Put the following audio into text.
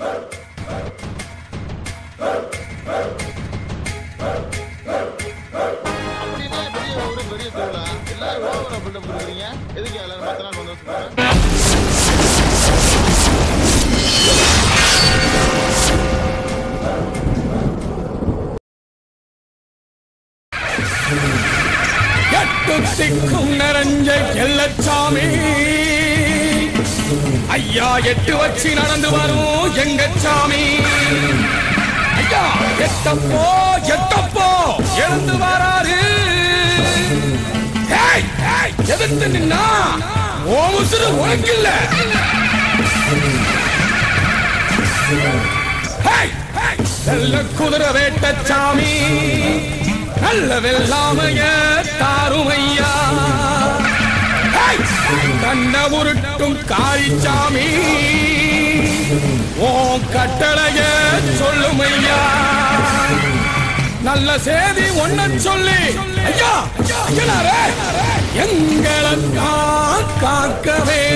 அப்படின்னா பெரிய ஊரு பெரிய திருவிழா எல்லாரும் ஓவரா பில்டப் கொடுக்குறீங்க எதுக்கு எல்லாரும் மத்த நாள் வந்து சொல்லுங்க எட்டு திக்கும் நிறைஞ்ச எல்லச்சாமி ஐயா எட்டு வச்சு நடந்து வரும் எங்க சாமி ஐயா எட்டப்போ எட்டப்போ எழுந்து வராரு ஏய், ஏய், எதிர்த்து நின்னா ஓ உசுறு உனக்கு இல்ல ஏய், ஏய், நல்ல குதிரை வேட்ட சாமி நல்ல வெள்ளாமைய தாருமையா ஏய், கண்ண உருட்டும் காளிச்சாமி ஓ கட்டளைய சொல்லுமையா நல்ல செய்தி ஒன்ன சொல்லி ஐயா ஐயனாரே எங்களை தான் காக்கவே